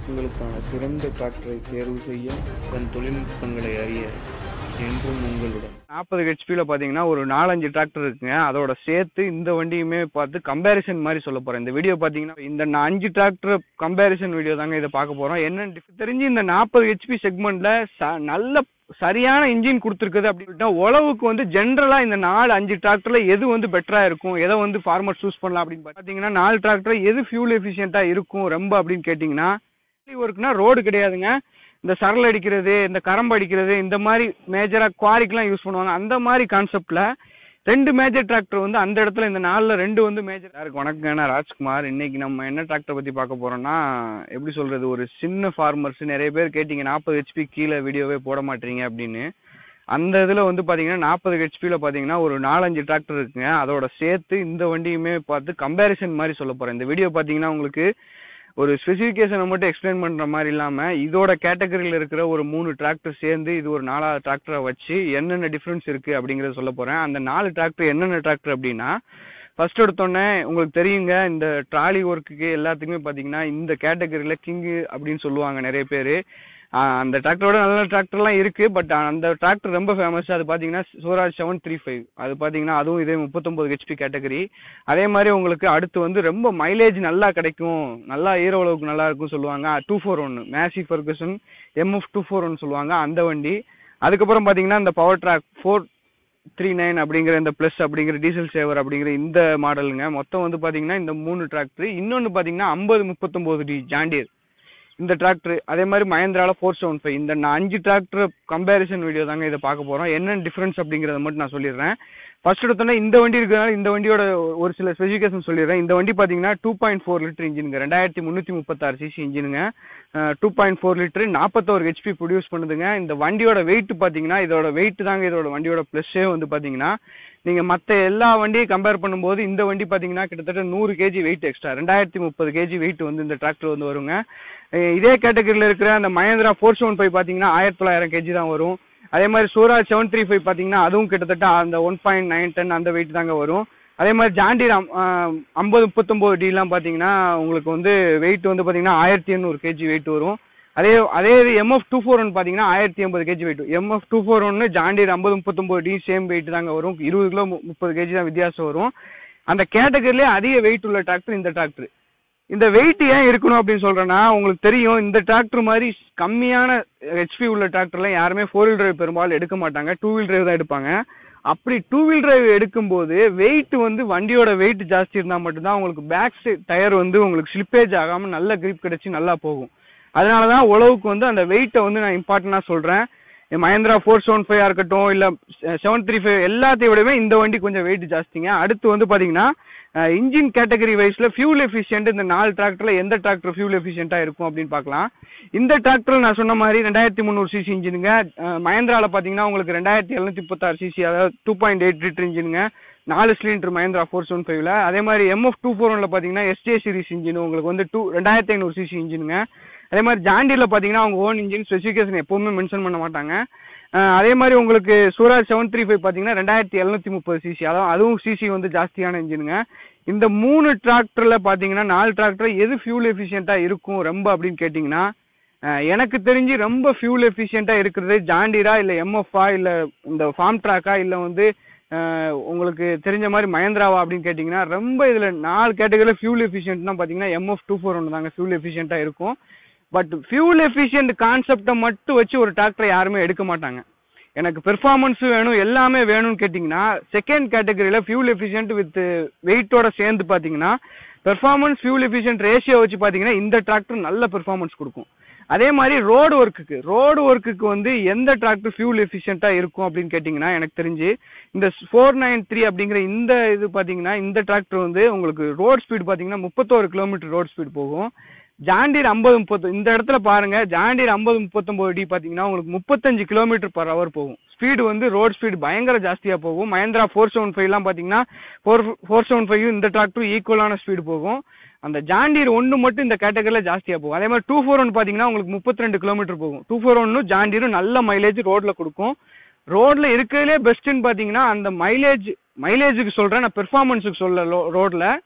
உங்களுக்கான சிறந்த டிராக்டரை தேர்வு செய்ய தன் தொழில்நுட்பங்களை அறிய என்றும் உங்களுடன் நாற்பது ஹெச்பியில் பார்த்தீங்கன்னா ஒரு நாலஞ்சு டிராக்டர் இருக்குங்க அதோட சேர்த்து இந்த வண்டியுமே பார்த்து கம்பேரிசன் மாதிரி சொல்ல போகிறேன் இந்த வீடியோ பார்த்தீங்கன்னா இந்த நா- அஞ்சு டிராக்டர் கம்பேரிசன் வீடியோ தாங்க இதை பார்க்க போகிறோம் என்னன்னு diff- தெரிஞ்சு இந்த நாற்பது ஹெச்பி செக்மெண்ட்டில் நல்ல சரியான இன்ஜின் கொடுத்துருக்குது அப்படின்னா உழவுக்கு வந்து ஜென்ரலாக இந்த நாலு அஞ்சு டிராக்டரில் எது வந்து பெட்டராக இருக்கும் எதை வந்து ஃபார்மர் சூஸ் பண்ணலாம் அப்படின்னு பார்த்தீங்கன்னா நாலு டிராக்டர் எது ஃபியூல் எஃபிஷியண்ட்டாக இருக்கும் ரொம்ப அப்படின்னு கேட்டிங்கன்னா ஒர்க்னா ரோடு கிடையாதுங்க இந்த சரல் அடிக்கிறது இந்த கரம்பு அடிக்கிறது இந்த மாதிரி மேஜரா குவாரிக்கெல்லாம் யூஸ் பண்ணுவாங்க அந்த மாதிரி கான்செப்ட்ல ரெண்டு மேஜர் டிராக்டர் வந்து அந்த இடத்துல இந்த நாலுல ரெண்டு வந்து மேஜர் இருக்கு வணக்கம் நான் ராஜ்குமார் இன்னைக்கு நம்ம என்ன டிராக்டர் பத்தி பார்க்க போறோம்னா எப்படி சொல்றது ஒரு சின்ன ஃபார்மர்ஸ் நிறைய பேர் கேட்டீங்க நாற்பது ஹெச்பி கீழே வீடியோவே போட மாட்டீங்க அப்படின்னு அந்த இதுல வந்து பாத்தீங்கன்னா நாற்பது ஹெச்பியில் பாத்தீங்கன்னா ஒரு நாலஞ்சு டிராக்டர் இருக்குங்க அதோட சேர்த்து இந்த வண்டியுமே பார்த்து கம்பேரிசன் மாதிரி சொல்ல போறேன் இந்த வீடியோ பாத்தீங்கன்னா உங்களுக்கு ஒரு ஸ்பெசிஃபிகேஷனை மட்டும் எக்ஸ்பிளைன் பண்ற மாதிரி இல்லாம இதோட கேட்டகரியில் இருக்கிற ஒரு மூணு டிராக்டர் சேர்ந்து இது ஒரு நாலாவது டிராக்டரை வச்சு என்னென்ன டிஃபரன்ஸ் இருக்கு அப்படிங்கறத சொல்ல போறேன் அந்த நாலு டிராக்டர் என்னென்ன டிராக்டர் அப்படின்னா ஃபர்ஸ்ட் எடுத்தோடனே உங்களுக்கு தெரியுங்க இந்த ட்ராலி ஒர்க்குக்கு எல்லாத்துக்குமே பாத்தீங்கன்னா இந்த கேட்டகரியில கிங்கு அப்படின்னு சொல்லுவாங்க நிறைய பேர் அந்த டிராக்டரோட நல்ல டிராக்டர்லாம் இருக்கு பட் அந்த டிராக்டர் ரொம்ப ஃபேமஸ் அது பாத்தீங்கன்னா சூராஜ் செவன் த்ரீ ஃபைவ் அது பாத்தீங்கன்னா அதுவும் இதே முப்பத்தொன்பது ஹெச்பி கேட்டகரி அதே மாதிரி உங்களுக்கு அடுத்து வந்து ரொம்ப மைலேஜ் நல்லா கிடைக்கும் நல்லா ஈர அளவுக்கு நல்லா இருக்கும் சொல்லுவாங்க டூ ஃபோர் ஒன்று Massey Ferguson MF two four one சொல்லுவாங்க அந்த வண்டி அதுக்கப்புறம் பாத்தீங்கன்னா இந்த power track four three nine அப்படிங்கிற இந்த ப்ளஸ் அப்படிங்கிற டீசல் சேவர் அப்படிங்கிற இந்த மாடலுங்க மொத்தம் வந்து பாத்தீங்கன்னா இந்த மூணு டிராக்டர் இன்னொன்று பாத்தீங்கன்னா ஐம்பது முப்பத்தொம்போது டி ஜாண்டியர் இந்த டிராக்டர் அதே மாதிரி மஹேந்திரால ஃபோர் செவன் ஃபைவ் இந்த நான் அஞ்சு டிராக்டர் கம்பேரிசன் வீடியோ தாங்க இதை பார்க்க போறோம் என்னென்ன டிஃபரன்ஸ் அப்படிங்கறத மட்டும் நான் சொல்லிடுறேன் ஃபர்ஸ்ட் எடுத்தோன்னா இந்த வண்டி இருக்கிறதுனால இந்த வண்டியோட ஒரு சில ஸ்பெசிஃபிகேஷன் சொல்லிடுறேன் இந்த வண்டி பாத்தீங்கன்னா டூ பாயிண்ட் ஃபோர் லிட்டர் இன்ஜினுங்க ரெண்டாயிரத்தி முந்நூற்றி முப்பத்தாறு சிசி இன்ஜினுங்க டூ பாயிண்ட் ஃபோர் லிட்டர் நாற்பத்தோரு ஹெச்பி ப்ரொடியூஸ் பண்ணுதுங்க இந்த வண்டியோட வெயிட் பாத்தீங்கன்னா இதோட வெயிட் தாங்க இதோட வண்டியோட ப்ளஸ்ஸே வந்து பாத்தீங்கன்னா நீங்க மத்த எல்லா வண்டியும் கம்பேர் பண்ணும்போது இந்த வண்டி பாத்தீங்கன்னா கிட்டத்தட்ட நூறு கேஜி வெயிட் எக்ஸ்ட்ரா ரெண்டாயிரத்தி முப்பது கேஜி வெயிட் வந்து இந்த டிராக்டர் வந்து வருங்க அஹ் இதே கேட்டகரியில் இருக்கிற அந்த மஹேந்திரா ஃபோர் செவன் ஃபைவ் பாத்தீங்கன்னா ஆயிரத்தி தொள்ளாயிரம் கேஜி தான் வரும் அதே மாதிரி சூராஜ் செவன் த்ரீ ஃபைவ் பாத்தீங்கன்னா அதுவும் கிட்டத்தட்ட அந்த ஒன் பாயிண்ட் நைன் டென் அந்த வெயிட் தாங்க வரும் அதே மாதிரி ஜாண்டிர் ஐம்பது முப்பத்தொம்போது டிலாம் பாத்தீங்கன்னா உங்களுக்கு வந்து வெயிட் வந்து பாத்தீங்கன்னா ஆயிரத்தி எண்ணூறு கேஜி வெயிட் வரும் அதே அதே எம்எஃப் டூ ஃபோர் ஒன் பாத்தீங்கன்னா ஆயிரத்தி எண்பது KG weight MF two four ஒன்னு ஜாண்டிர் ஐம்பது முப்பத்தொம்போது டி சேம் வெயிட் தாங்க வரும் இருபது கிலோ மு- முப்பது கேஜி தான் வித்தியாசம் வரும் அந்த கேட்டகரியிலே அதிக வெயிட் உள்ள டிராக்டர் இந்த டிராக்டர் இந்த வெயிட் ஏன் இருக்கணும் அப்படின்னு சொல்றேன்னா உங்களுக்கு தெரியும் இந்த டிராக்டர் மாதிரி கம்மியான ஹெச்பி உள்ள டிராக்டர்லாம் யாருமே ஃபோர் வீல் டிரைவ் பெரும்பாலும் எடுக்க மாட்டாங்க டூ வீல் டிரைவ் தான் எடுப்பாங்க அப்படி டூ வீல் டிரைவ் எடுக்கும்போது வெயிட் வந்து வண்டியோட வெயிட் ஜாஸ்தி இருந்தால் மட்டும்தான் உங்களுக்கு பேக் டயர் வந்து உங்களுக்கு ஸ்லிப்பேஜ் ஆகாம நல்ல கிரிப் கிடைச்சி நல்லா போகும் அதனால தான் உழவுக்கு வந்து அந்த வெயிட்டை வந்து நான் இம்பார்ட்டண்டாக சொல்றேன் மஹேந்திரா ஃபோர் செவன் ஃபைவ் இருக்கட்டும் இல்ல செவன் த்ரீ ஃபைவ் எல்லாத்தையும் விடவே இந்த வண்டி கொஞ்சம் வெயிட் ஜாஸ்திங்க அடுத்து வந்து பாத்தீங்கன்னா இன்ஜின் கேட்டகரி வைஸ்ல ஃபியூல் எஃபிஷியன்ட் இந்த நாலு டிராக்டர்ல எந்த டிராக்டர் ஃபியூல் எஃபிஷியன்ட்டா இருக்கும் அப்படின்னு பார்க்கலாம் இந்த டிராக்டர் நான் சொன்ன மாதிரி ரெண்டாயிரத்தி முந்நூறு சிசி இன்ஜினுங்க மஹேந்திரால பாத்தீங்கன்னா உங்களுக்கு ரெண்டாயிரத்தி எழுநூத்தி முப்பத்தாறு சிசி அதாவது டூ பாயிண்ட் எயிட் லிட்டர் இன்ஜினுங்க நாலு சிலிண்டர் மஹேந்திரா ஃபோர் செவன் ஃபைவ்ல அதே மாதிரி எம்எஃப் டூ ஃபோர் ஒன்ல பாத்தீங்கன்னா எஸ்ஜே சீரிஸ் இன்ஜின் உங்களுக்கு வந்து டூ ரெண்டாயிரத்தி ஐநூறு சிசி இன்ஜினுங்க அதே மாதிரி ஜாண்டியர்ல பாத்தீங்கன்னா அவங்க ஓன் இன்ஜின் ஸ்பெசிஃபிகேஷன் எப்பவுமே மென்ஷன் பண்ண மாட்டாங்க அஹ் அதே மாதிரி உங்களுக்கு சூராஜ் செவன் த்ரீ ஃபைவ் பாத்தீங்கன்னா ரெண்டாயிரத்தி எழுநூத்தி முப்பது சிசி அதாவது அதுவும் சிசி வந்து ஜாஸ்தியான இன்ஜினுங்க இந்த மூணு டிராக்டர்ல பாத்தீங்கன்னா நாலு டிராக்டர் எது ஃபியூல் எஃபிஷியன்ட்டா இருக்கும் ரொம்ப அப்படின்னு கேட்டீங்கன்னா அஹ் எனக்கு தெரிஞ்சு ரொம்ப ஃபியூல் எஃபிஷியன்ட்டா இருக்கிறது ஜாண்டிரா இல்ல எம்எஃப்ஆ இல்ல இந்த ஃபார்ம் ட்ராக்கா இல்ல வந்து அஹ் உங்களுக்கு தெரிஞ்ச மாதிரி மஹேந்திராவா அப்படின்னு கேட்டிங்கன்னா ரொம்ப இதுல நாலு கேட்டகரியில் ஃபியூல் எஃபிஷியன்ட்னா பார்த்தீங்கன்னா எம்எஃப் டூ ஃபோர் ஒன்று தாங்க ஃபியூல் எஃபிஷியன்ட்டாக இருக்கும் பட் ஃபியூல் எஃபிஷியன்ட் கான்செப்டை மட்டும் வச்சு ஒரு டிராக்டரை யாருமே எடுக்க மாட்டாங்க எனக்கு பெர்ஃபார்மன்ஸ் வேணும் எல்லாமே வேணும்னு கேட்டிங்கன்னா செகண்ட் கேட்டகரியில் ஃபியூல் எஃபிஷியன்ட் வித் வெயிட்டோட சேர்ந்து பார்த்தீங்கன்னா பெர்ஃபார்மன்ஸ் ஃபியூல் எஃபிஷியன்ட் ரேஷியோ வச்சு பார்த்தீங்கன்னா இந்த டிராக்டர் நல்ல பெர்ஃபார்மன்ஸ் கொடுக்கும் அதே மாதிரி ரோடு ஒர்க்குக்கு ரோடு ஒர்க்குக்கு வந்து எந்த டிராக்டர் ஃபியூல் எஃபிஷியன்ட்டா இருக்கும் அப்படின்னு கேட்டிங்கன்னா எனக்கு தெரிஞ்சு இந்த ஃபோர் நைன் த்ரீ அப்படிங்கிற இந்த இது பார்த்தீங்கன்னா இந்த டிராக்டர் வந்து உங்களுக்கு ரோட் ஸ்பீடு பார்த்தீங்கன்னா முப்பத்தோரு கிலோமீட்டர் ரோட் ஸ்பீடு போகும் ஜாண்டீர் ஐம்பது முப்பத்து இந்த இடத்துல பாருங்க ஜாண்டீர் ஐம்பது முப்பத்தொன்பது டி பார்த்தீங்கன்னா உங்களுக்கு முப்பத்தஞ்சு கிலோமீட்டர் பர் ஹவர் போகும் ஸ்பீடு வந்து ரோட் ஸ்பீடு பயங்கர ஜாஸ்தியா போகும் மஹேந்திரா ஃபோர் செவன் ஃபைவ்லாம் பார்த்தீங்கன்னா ஃபோர் ஃபோர் செவன் ஃபைவ் இந்த டிராக்டர் ஈக்குவலான ஸ்பீடு போகும் அந்த ஜாண்டீர் ஒன்று மட்டும் இந்த கேட்டகரியில் ஜாஸ்தியாக போகும் அதே மாதிரி டூ ஃபோர் ஒன் பார்த்தீங்கன்னா உங்களுக்கு முப்பத்தி ரெண்டு கிலோமீட்டர் போகும் டூ ஃபோர் ஒன்னு ஜாண்டீரும் நல்ல மைலேஜ் ரோட்ல கொடுக்கும் ரோட்ல இருக்கிறதுலே பெஸ்ட்னு பார்த்தீங்கன்னா அந்த மைலேஜ் மைலேஜுக்கு சொல்றேன் நான் பெர்ஃபார்மன்ஸுக்கு சொல்ல ரோட்ல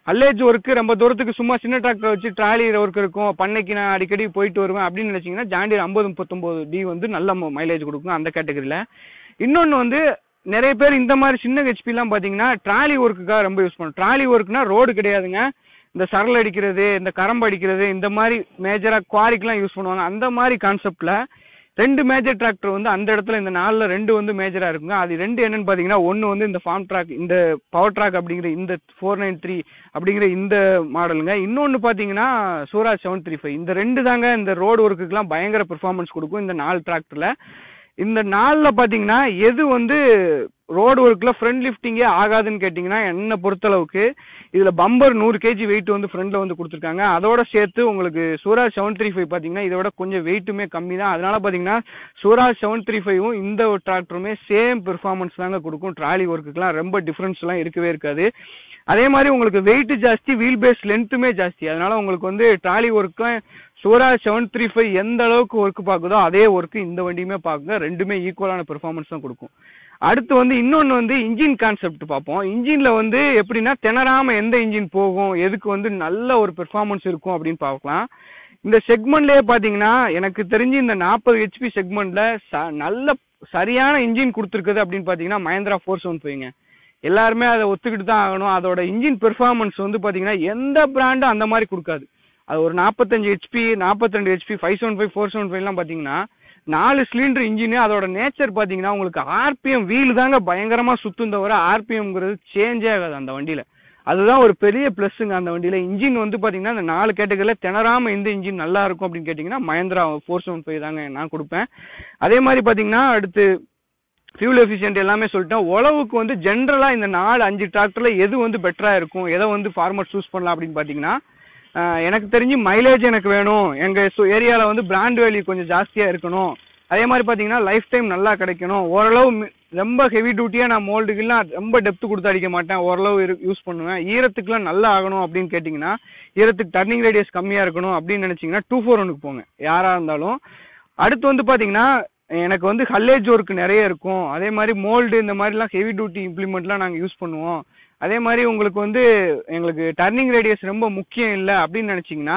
அல்லேஜ் ஒர்க்கு ரொம்ப தூரத்துக்கு சும்மா சின்ன டிராக்டர் வச்சு ட்ராலி ஒர்க் இருக்கும் பண்ணைக்கு நான் அடிக்கடி போயிட்டு வருவேன் அப்படின்னு நினைச்சீங்கன்னா ஜாண்டியர் ஐம்பது முப்பத்தொம்போது டி வந்து நல்ல மைலேஜ் கொடுக்கும் அந்த கேட்டகரியில் இன்னொன்று வந்து நிறைய பேர் இந்த மாதிரி சின்ன ஹெச்பிலாம் பார்த்தீங்கன்னா ட்ராலி ஒர்க்குக்காக ரொம்ப யூஸ் பண்ணும் ட்ராலி ஒர்க்னா ரோடு கிடையாதுங்க இந்த சரல் அடிக்கிறது இந்த கரம்பு அடிக்கிறது இந்த மாதிரி மேஜராக குவாரிக்கெலாம் யூஸ் பண்ணுவாங்க அந்த மாதிரி கான்செப்டில் ரெண்டு மேஜர் டிராக்டர் வந்து அந்த இடத்துல இந்த நாலில் ரெண்டு வந்து மேஜராக இருக்குங்க அது ரெண்டு என்னன்னு பார்த்தீங்கன்னா ஒன்று வந்து இந்த ஃபார்ம் ட்ராக் இந்த பவர் ட்ராக் அப்படிங்கிற இந்த ஃபோர் நைன் த்ரீ அப்படிங்கிற இந்த மாடலுங்க இன்னொன்று பார்த்தீங்கன்னா சூராஜ் செவன் த்ரீ ஃபைவ் இந்த ரெண்டு தாங்க இந்த ரோடு ஒர்க்குக்கெலாம் பயங்கர பெர்ஃபார்மன்ஸ் கொடுக்கும் இந்த நாலு டிராக்டரில் இந்த நாளில் பார்த்தீங்கன்னா எது வந்து ரோடு ஒர்க்கில் ஃப்ரண்ட் லிஃப்டிங்கே ஆகாதுன்னு கேட்டிங்கன்னா என்னை பொறுத்தளவுக்கு இதில் பம்பர் நூறு கேஜி வெயிட் வந்து ஃப்ரண்ட்டில் வந்து கொடுத்துருக்காங்க அதோட சேர்த்து உங்களுக்கு சூராஜ் செவன் த்ரீ ஃபைவ் பார்த்தீங்கன்னா இதோட கொஞ்சம் வெயிட்டுமே கம்மி தான் அதனால பார்த்தீங்கன்னா சூராஜ் செவன் த்ரீ ஃபைவும் இந்த டிராக்டருமே சேம் பெர்ஃபார்மன்ஸ் தாங்க கொடுக்கும் ட்ராலி ஒர்க்குக்கெலாம் ரொம்ப டிஃப்ரென்ஸ்லாம் இருக்கவே இருக்காது அதே மாதிரி உங்களுக்கு வெயிட் ஜாஸ்தி வீல் பேஸ் லென்த்துமே ஜாஸ்தி அதனால உங்களுக்கு வந்து ட்ராலி ஒர்க்கும் சூராஜ் செவன் த்ரீ ஃபைவ் எந்த அளவுக்கு ஒர்க் பார்க்குதோ அதே ஒர்க்கு இந்த வண்டியுமே பார்க்குங்க ரெண்டுமே ஈக்குவலான பெர்ஃபார்மன்ஸ் தான் கொடுக்கும் அடுத்து வந்து இன்னொன்று வந்து இன்ஜின் கான்செப்ட் பார்ப்போம் இன்ஜினில் வந்து எப்படின்னா திணறாம எந்த இன்ஜின் போகும் எதுக்கு வந்து நல்ல ஒரு பெர்ஃபார்மன்ஸ் இருக்கும் அப்படின்னு பார்க்கலாம் இந்த செக்மெண்ட்லேயே பார்த்தீங்கன்னா எனக்கு தெரிஞ்சு இந்த நாற்பது ஹெச்பி செக்மெண்ட்ல ச நல்ல சரியான இன்ஜின் கொடுத்துருக்குது அப்படின்னு பார்த்தீங்கன்னா மஹேந்திரா ஃபோர் செவன் ஃபைவ்ங்க எல்லாருமே அதை ஒத்துக்கிட்டு தான் ஆகணும் அதோட இன்ஜின் பெர்ஃபார்மன்ஸ் வந்து பார்த்தீங்கன்னா எந்த பிராண்டும் அந்த மாதிரி கொடுக்காது அது ஒரு நாற்பத்தஞ்சு ஹெச்பி நாற்பத்திரெண்டு HP five seven five four seven ஃபைவ்லாம் பார்த்தீங்கன்னா நாலு சிலிண்டர் இன்ஜின் அதோட நேச்சர் பார்த்தீங்கன்னா உங்களுக்கு ஆர்பிஎம் வீல் தாங்க பயங்கரமாக சுத்தும் தவிர ஆர்பிஎம்ங்கிறது சேஞ்சே ஆகாது அந்த வண்டியில் அதுதான் ஒரு பெரிய ப்ளஸ்ஸுங்க அந்த வண்டியில் இன்ஜின் வந்து பார்த்தீங்கன்னா இந்த நாலு கேட்டகரியில் திணறாம எந்த இன்ஜின் நல்லா இருக்கும் அப்படின்னு கேட்டிங்கன்னா மஹேந்திரா ஃபோர் செவன் ஃபைவ் தாங்க நான் கொடுப்பேன் அதே மாதிரி பார்த்தீங்கன்னா அடுத்து ஃபியூல் எஃபிஷியன்ட் எல்லாமே சொல்லிட்டேன் உழவுக்கு வந்து ஜென்ரலாக இந்த நாலு அஞ்சு டிராக்டரில் எது வந்து பெட்டராக இருக்கும் எதை வந்து ஃபார்மர் சூஸ் பண்ணலாம் அப்படின்னு பார்த்தீங்கன்னா ஆஹ் எனக்கு தெரிஞ்சு மைலேஜ் எனக்கு வேணும் எங்கள் ஏரியாவில் வந்து பிராண்ட் வேல்யூ கொஞ்சம் ஜாஸ்தியாக இருக்கணும் அதே மாதிரி பார்த்தீங்கன்னா லைஃப் டைம் நல்லா கிடைக்கணும் ஓரளவு மி- ரொம்ப ஹெவி டியூட்டியாக நான் மோல்டுக்கெல்லாம் ரொம்ப டெப்த் கொடுத்து அடிக்க மாட்டேன் ஓரளவு யூஸ் பண்ணுவேன் ஈரத்துக்குலாம் நல்லா ஆகணும் அப்படின்னு கேட்டிங்கன்னா ஈரத்துக்கு டர்னிங் ரேடியஸ் கம்மியாக இருக்கணும் அப்படின்னு நினச்சிங்கன்னா டூ ஃபோர் ஒனுக்கு போங்க யாராக இருந்தாலும் அடுத்து வந்து பார்த்தீங்கன்னா எனக்கு வந்து ஹல்லேஜ் ஒர்க் நிறைய இருக்கும் அதே மாதிரி மோல்டு இந்த மாதிரிலாம் ஹெவி டியூட்டி இம்ப்ளிமெண்ட்லாம் நாங்கள் யூஸ் பண்ணுவோம் அதே மாதிரி உங்களுக்கு வந்து எங்களுக்கு டர்னிங் ரேடியஸ் ரொம்ப முக்கியம் இல்லை அப்படின்னு நினச்சிங்கன்னா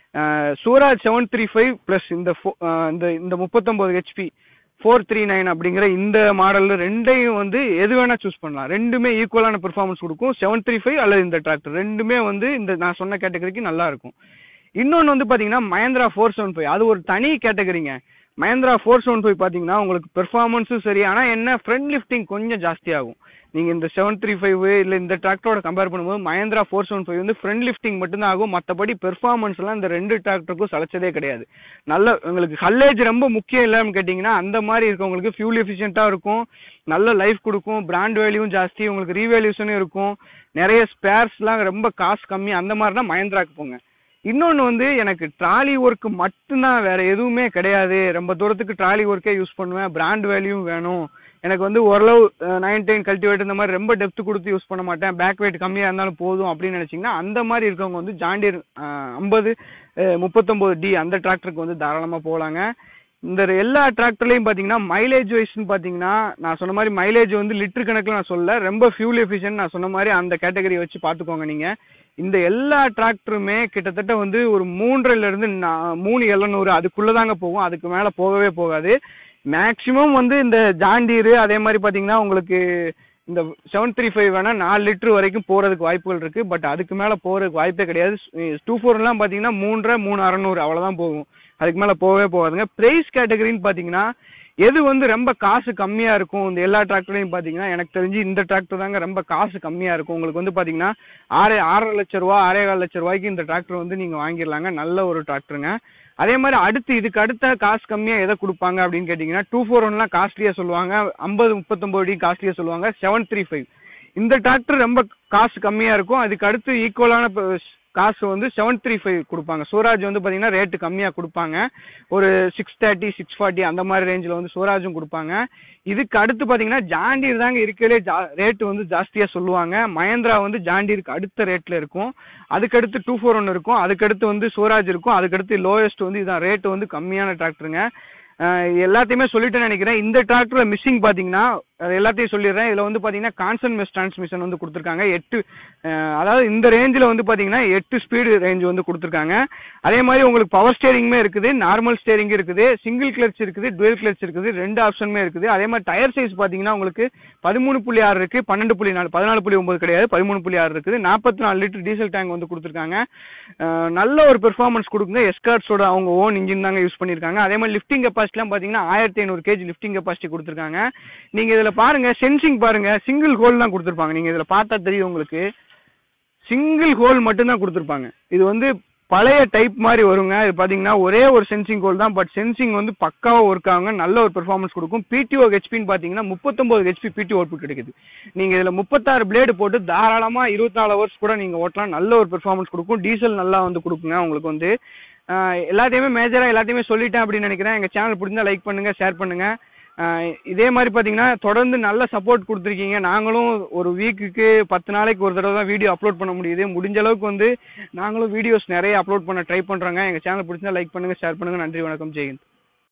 Swaraj seven three five plus இந்த fo- அஹ் இந்த இந்த முப்பத்தொம்போது ஹெச்பி ஃபோர் த்ரீ நைன் அப்படிங்கிற இந்த மாடலில் ரெண்டையும் வந்து எது வேணால் சூஸ் பண்ணலாம் ரெண்டுமே ஈக்குவலான பெர்ஃபார்மன்ஸ் கொடுக்கும் செவன் த்ரீ ஃபைவ் அல்லது இந்த டிராக்டர் ரெண்டுமே வந்து இந்த நான் சொன்ன கேட்டகரிக்கு நல்லா இருக்கும் இன்னொன்று வந்து பார்த்தீங்கன்னா மஹேந்திரா ஃபோர் செவன் ஃபைவ் அது ஒரு தனி கேட்டகரிங்க மஹேந்திரா ஃபோர் செவன் ஃபைவ் பார்த்தீங்கன்னா உங்களுக்கு பெர்ஃபார்மன்ஸும் சரி ஆனால் என்ன ஃப்ரண்ட் லிஃப்டிங் கொஞ்சம் ஜாஸ்தியாகும் நீங்கள் இந்த செவன் த்ரீ ஃபைவ் இல்லை இந்த டிராக்டரோட கம்பேர் பண்ணும்போது மஹேந்திரா ஃபோர் செவன் ஃபைவ் வந்து ஃப்ரண்ட் லிஃப்டிங் மட்டும்தான் ஆகும் மற்றபடி பெர்ஃபார்மன்ஸ்லாம் இந்த ரெண்டு டிராக்டருக்கும் சளைச்சதே கிடையாது நல்ல உங்களுக்கு ஹல்லேஜ் ரொம்ப முக்கியம் இல்லைன்னு கேட்டிங்கன்னா அந்த மாதிரி இருக்கவங்களுக்கு ஃபியூல் எஃபிஷியண்ட்டாக இருக்கும் நல்ல லைஃப் கொடுக்கும் பிராண்ட் வேல்யூவும் ஜாஸ்தி உங்களுக்கு ரீவேல்யூஷனும் இருக்கும் நிறைய ஸ்பேர்ஸ்லாம் ரொம்ப காசு கம்மி அந்த மாதிரினா மஹேந்திராக்கு போங்க இன்னொன்று வந்து எனக்கு ட்ராலி ஒர்க் மட்டும்தான் வேற எதுவுமே கிடையாது ரொம்ப தூரத்துக்கு ட்ராலி ஒர்க்கே யூஸ் பண்ணுவேன் பிராண்ட் வேல்யூவும் வேணும் எனக்கு வந்து ஓரளவு நைன் டென் கல்டிவேட் இந்த மாதிரி ரொம்ப டெப்த் கொடுத்து யூஸ் பண்ண மாட்டேன் பேக் வெயிட் கம்மியாக இருந்தாலும் போதும் அப்படின்னு நினச்சிங்கன்னா அந்த மாதிரி இருக்கவங்க வந்து ஜாண்டியர் ஐம்பது முப்பத்தொம்போது டி அந்த டிராக்டருக்கு வந்து தாராளமாக போகலாங்க இந்த எல்லா டிராக்டர்லையும் பார்த்தீங்கன்னா மைலேஜ் வைஸ்னு பார்த்தீங்கன்னா நான் சொன்ன மாதிரி மைலேஜ் வந்து லிட்டர் கணக்கில் நான் சொல்ல ரொம்ப ஃபியூல் எஃபிஷியன்ட் நான் சொன்ன மாதிரி அந்த கேட்டகரி வச்சு பார்த்துக்கோங்க நீங்கள் இந்த எல்லா டிராக்டருமே கிட்டத்தட்ட வந்து ஒரு மூன்றரைல இருந்து நா- மூணு எழுநூறு அதுக்குள்ள தாங்க போகும் அதுக்கு மேல போகவே போகாது மேக்சிமம் வந்து இந்த ஜாண்டீர் அதே மாதிரி பாத்தீங்கன்னா உங்களுக்கு இந்த செவன் த்ரீ ஃபைவ் வேணா நாலு லிட்டர் வரைக்கும் போறதுக்கு வாய்ப்புகள் இருக்கு பட் அதுக்கு மேல போறதுக்கு வாய்ப்பே கிடையாது டூ ஃபோர்லாம் பாத்தீங்கன்னா மூன்றரை மூணு அறநூறு அவ்வளவுதான் போகும் அதுக்கு மேல போகவே போகாதுங்க பிரைஸ் கேட்டகரின்னு பாத்தீங்கன்னா எது வந்து ரொம்ப காசு கம்மியா இருக்கும் இந்த எல்லா டிராக்டர்லையும் பாத்தீங்கன்னா எனக்கு தெரிஞ்சு இந்த டிராக்டர் தாங்க ரொம்ப காசு கம்மியா இருக்கும் உங்களுக்கு வந்து பாத்தீங்கன்னா ஆறு ஆறரை லட்ச ரூபா ஆறே கால் லட்ச ரூபாய்க்கு இந்த டிராக்டர் வந்து நீங்க வாங்கிடலாங்க நல்ல ஒரு டிராக்டருங்க அதே மாதிரி அடுத்து இதுக்கு அடுத்த காசு கம்மியா எதை கொடுப்பாங்க அப்படின்னு கேட்டீங்கன்னா டூ ஃபோர் ஒன்லாம் காஸ்ட்லியா சொல்லுவாங்க ஐம்பது முப்பத்தொன்பது டி காஸ்ட்லியா சொல்லுவாங்க செவன் த்ரீ ஃபைவ் இந்த டிராக்டர் ரொம்ப காசு கம்மியா இருக்கும் அதுக்கு அடுத்து ஈக்குவலான காசு வந்து செவன் த்ரீ ஃபைவ் கொடுப்பாங்க சூராஜ் வந்து பாத்தீங்கன்னா ரேட்டு கம்மியா கொடுப்பாங்க ஒரு சிக்ஸ் தேர்ட்டி சிக்ஸ் ஃபார்ட்டி அந்த மாதிரி ரேஞ்சில் வந்து சூராஜும் கொடுப்பாங்க இதுக்கு அடுத்து பாத்தீங்கன்னா ஜாண்டீர் தாங்க இருக்கலே ரேட்டு வந்து ஜாஸ்தியா சொல்லுவாங்க மஹேந்திரா வந்து ஜாண்டீருக்கு அடுத்த ரேட்ல இருக்கும் அதுக்கடுத்து டூ ஃபோர் ஒன் இருக்கும் அதுக்கடுத்து வந்து சூராஜ் இருக்கும் அதுக்கடுத்து லோயஸ்ட் வந்து இதான் ரேட்டு வந்து கம்மியான டிராக்டருங்க அஹ் இது எல்லாத்தையுமே சொல்லிட்டு நினைக்கிறேன் இந்த டிராக்டர்ல மிஸ்ஸிங் பாத்தீங்கன்னா அது எல்லாத்தையும் சொல்லிடுறேன் இதுல வந்து பாத்தீங்கன்னா கான்சன் மெஸ் டிரான்ஸ்மிஷன் வந்து கொடுத்துருக்காங்க எட்டு அஹ் அதாவது இந்த ரேஞ்சில் வந்து பாத்தீங்கன்னா எட்டு ஸ்பீடு ரேஞ்ச் வந்து கொடுத்துருக்காங்க அதே மாதிரி உங்களுக்கு பவர் ஸ்டேரிங்குமே இருக்குது நார்மல் ஸ்டேரிங் இருக்குது சிங்கிள் கிளச் இருக்குது டுவெல் கிளச் இருக்குது ரெண்டு ஆப்ஷனுமே இருக்குது அதே மாதிரி டயர் சைஸ் பாத்தீங்கன்னா உங்களுக்கு பதிமூணு புள்ளி ஆறு இருக்கு பன்னெண்டு புள்ளி நாலு பதினாலு புள்ளி ஒன்பது கிடையாது பதிமூணு புள்ளி ஆறு இருக்குது நாற்பத்தி நாலு லிட்டர் டீசல் டேங்க் வந்து கொடுத்துருக்காங்க அஹ் நல்ல ஒரு பெர்ஃபார்மன்ஸ் கொடுக்குங்க எஸ்கார்ட்ஸோட அவங்க ஓன் இன்ஜின் தாங்க யூஸ் பண்ணியிருக்காங்க அதே மாதிரி லிஃப்டிங் கெப்பாசிட்டிலாம் பாத்தீங்கன்னா ஆயிரத்தி ஐநூறு கேஜி லிஃப்டிங் கெப்பாசிட்டி கொடுத்துருக்காங்க நீங்க இதுல பாருங்க சென்சிங் பாருங்க சிங்கிள் ஹோல் தான் கொடுத்துருப்பாங்க நீங்க இதுல பார்த்தா தெரியும் உங்களுக்கு சிங்கிள் ஹோல் மட்டும் தான் கொடுத்துருப்பாங்க இது வந்து பழைய டைப் மாதிரி வருங்க இது பாத்தீங்கன்னா ஒரே ஒரு சென்சிங் ஹோல் தான் பட் சென்சிங் வந்து பக்காவா ஒர்க் ஆகுங்க நல்ல ஒரு பெர்ஃபார்மன்ஸ் கொடுக்கும் பிடிஓ ஹெச்பின்னு பாத்தீங்கன்னா முப்பத்தொன்பது ஹெச்பி பிடி அவுட்புட் கிடைக்குது நீங்க இதுல முப்பத்தாறு பிளேடு போட்டு தாராளமா இருபத்தி நாலு ஹவர்ஸ் கூட நீங்க ஓட்டலாம் நல்ல ஒரு பெர்ஃபார்மன்ஸ் கொடுக்கும் டீசல் நல்லா வந்து கொடுக்குங்க உங்களுக்கு வந்து ஆஹ் எல்லாத்தையுமே மேஜரா எல்லாத்தையுமே சொல்லிட்டேன் அப்படின்னு நினைக்கிறேன் எங்க சேனல் பிடிச்சா லைக் பண்ணுங்க ஷேர் பண்ணுங்க ஆஹ் இதே மாதிரி பாத்தீங்கன்னா தொடர்ந்து நல்ல சப்போர்ட் கொடுத்துருக்கீங்க நாங்களும் ஒரு வீக்குக்கு பத்து நாளைக்கு ஒரு தடவை தான் வீடியோ அப்லோட் பண்ண முடியுது முடிஞ்ச அளவுக்கு வந்து நாங்களும் வீடியோஸ் நிறைய அப்லோட் பண்ண ட்ரை பண்றோங்க எங்க சேனல் பிடிச்சா லைக் பண்ணுங்க ஷேர் பண்ணுங்க நன்றி வணக்கம் ஜெயந்த்